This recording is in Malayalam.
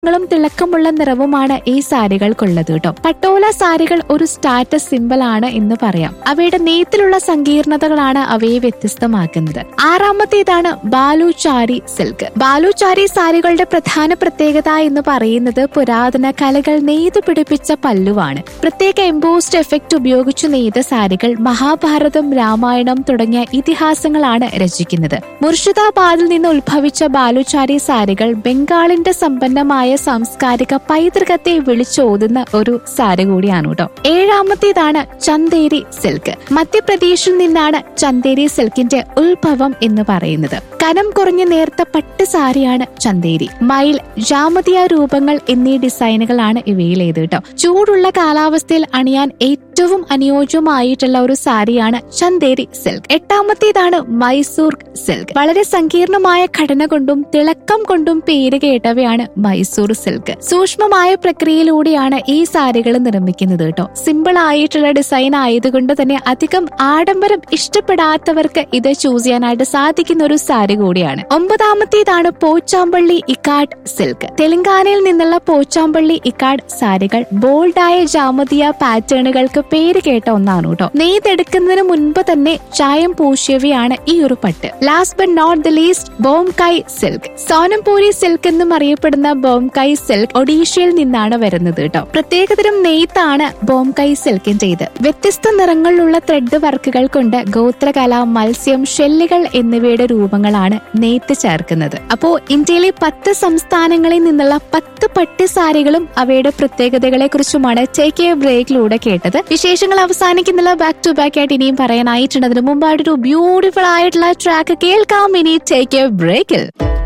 ങ്ങളും തിളക്കമുള്ള നിറവുമാണ് ഈ സാരികൾക്കുള്ളത് കേട്ടോ പട്ടോല സാരികൾ ഒരു സ്റ്റാറ്റസ് സിമ്പൽ ആണ് എന്ന് പറയാം അവയുടെ നെയ്ത്തിലുള്ള സങ്കീർണതകളാണ് അവയെ വ്യത്യസ്തമാക്കുന്നത് ആറാമത്തേതാണ് ബാലുചാരി സിൽക്ക് ബാലുചാരി സാരികളുടെ പ്രധാന പ്രത്യേകത എന്ന് പറയുന്നത് പുരാതന കലകൾ നെയ്തു പിടിപ്പിച്ച പല്ലുവാണ് പ്രത്യേക എംബോസ്ഡ് എഫക്റ്റ് ഉപയോഗിച്ചു നെയ്ത സാരികൾ മഹാഭാരതം രാമായണം തുടങ്ങിയ ഇതിഹാസങ്ങളാണ് രചിക്കുന്നത് മുർഷിദാബാദിൽ നിന്ന് ഉത്ഭവിച്ച ബാലുചാരി സാരികൾ ബംഗാളിന്റെ സമ്പന്നമായ സാംസ്കാരിക പൈതൃകത്തെ വിളിച്ചോതുന്ന ഒരു സാരി കൂടിയാണ് കേട്ടോ ഏഴാമത്തേതാണ് ചന്തേരി സിൽക്ക് മധ്യപ്രദേശിൽ നിന്നാണ് ചന്തേരി സിൽക്കിന്റെ ഉത്ഭവം എന്ന് പറയുന്നത് കനം കുറഞ്ഞ നേർത്ത പട്ട് സാരിയാണ് ചന്തേരി മയിൽ ജാമതിയ രൂപങ്ങൾ എന്നീ ഡിസൈനുകളാണ് ഇവയിലേത് കേട്ടോ ചൂടുള്ള കാലാവസ്ഥയിൽ അണിയാൻ ഏറ്റവും അനുയോജ്യമായിട്ടുള്ള ഒരു സാരിയാണ് ചന്തേരി സിൽക്ക് എട്ടാമത്തേതാണ് മൈസൂർ സിൽക്ക് വളരെ സങ്കീർണമായ ഘടന കൊണ്ടും തിളക്കം കൊണ്ടും പേര് കേട്ടവയാണ് മൈസൂർ സിൽക്ക് സൂക്ഷ്മമായ പ്രക്രിയയിലൂടെയാണ് ഈ സാരികൾ നിർമ്മിക്കുന്നത് കേട്ടോ സിമ്പിൾ ആയിട്ടുള്ള ഡിസൈൻ ആയതുകൊണ്ട് തന്നെ അധികം ആഡംബരം ഇഷ്ടപ്പെടാത്തവർക്ക് ഇത് ചൂസ് ചെയ്യാനായിട്ട് സാധിക്കുന്ന ഒരു സാരി കൂടിയാണ് ഒമ്പതാമത്തേതാണ് പോച്ചാമ്പള്ളി ഇക്കാഡ് സിൽക്ക് തെലങ്കാനയിൽ നിന്നുള്ള പോച്ചാമ്പള്ളി ഇക്കാഡ് സാരികൾ ബോൾഡായ ജാമതിയ പാറ്റേണുകൾക്ക് പേര് കേട്ട ഒന്നാണ് കേട്ടോ നെയ്തെടുക്കുന്നതിന് മുൻപ് തന്നെ ചായം പൂശിയവയാണ് ഈ ഒരു പട്ട് last but not the least Bomkai silk Sonampuri silk എന്നും അറിയപ്പെടുന്ന ബോംകൈ സിൽക്ക് ഒഡീഷയിൽ നിന്നാണ് വരുന്നത് കേട്ടോ പ്രത്യേകതരം നെയ്ത്താണ് ബോംകൈ സിൽക്കിന്റേത് വ്യത്യസ്ത നിറങ്ങളിലുള്ള ത്രെഡ് വർക്കുകൾ കൊണ്ട് ഗോത്രകല മത്സ്യം ഷെല്ലുകൾ എന്നിവയുടെ രൂപങ്ങളാണ് നെയ്ത്ത് ചേർക്കുന്നത് അപ്പോ ഇന്ത്യയിലെ പത്ത് സംസ്ഥാനങ്ങളിൽ നിന്നുള്ള പത്ത് പട്ടുസാരികളും അവയുടെ പ്രത്യേകതകളെ കുറിച്ചുമാണ് ടേക്ക് എ ബ്രേക്കിലൂടെ കേട്ടത് വിശേഷങ്ങൾ അവസാനിക്കുന്നില്ല ബാക്ക് ടു ബാക്ക് ആയിട്ട് ഇനിയും പറയാനായിട്ടുണ്ട് അതിന് മുമ്പായിട്ടൊരു ബ്യൂട്ടിഫുൾ ആയിട്ടുള്ള ട്രാക്ക് കേൾക്കാം ഇനി ടേക്ക് എ ബ്രേക്കിൽ